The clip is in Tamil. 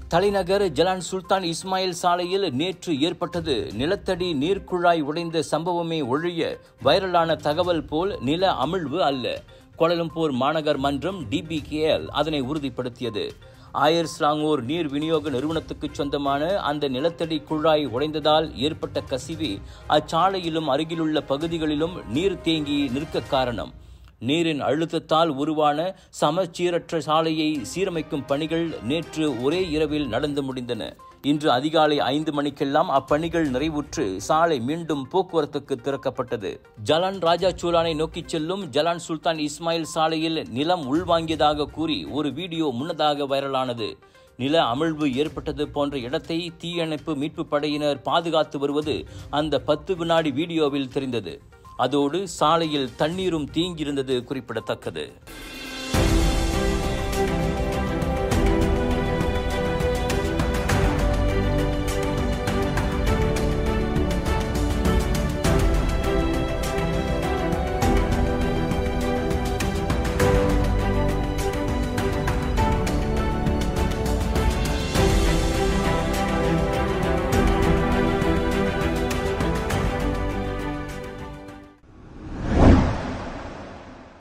தலைநகர் ஜலான் சுல்தான் இஸ்மாயில் சாலையில் நேற்று ஏற்பட்டது நிலத்தடி நீர்க்குழாய் உடைந்த சம்பவமே ஒழிய வைரலான தகவல் போல் நில அமிழ்வு அல்ல கோலலம்பூர் மாநகர் மன்றம் டிபிகேஎல் அதனை உறுதிப்படுத்தியது ஆயர் ஸ்லாங்கோர் நீர் விநியோக நிறுவனத்துக்கு சொந்தமான அந்த நிலத்தடி குழாய் உடைந்ததால் ஏற்பட்ட கசிவே அச்சாலையிலும் அருகிலுள்ள பகுதிகளிலும் நீர் தேங்கி நிற்க காரணம் நீரின் அழுத்தத்தால் உருவான சமச்சீரற்ற சாலையை சீரமைக்கும் பணிகள் நேற்று ஒரே இரவில் நடந்து முடிந்தன இன்று அதிகாலை ஐந்து மணிக்கெல்லாம் அப்பணிகள் நிறைவுற்று சாலை மீண்டும் போக்குவரத்துக்கு திறக்கப்பட்டது ஜலான் ராஜா சூலானை நோக்கிச் செல்லும் ஜலான் சுல்தான் இஸ்மாயில் சாலையில் நிலம் உள்வாங்கியதாக கூறி ஒரு வீடியோ முன்னதாக வைரலானது நில அமிழ்வு ஏற்பட்டது போன்ற இடத்தை தீயணைப்பு மீட்பு படையினர் பாதுகாத்து வருவது அந்த பத்து வினாடி வீடியோவில் தெரிந்தது அதோடு சாலையில் தண்ணீரும் தீங்கியிருந்தது குறிப்பிடத்தக்கது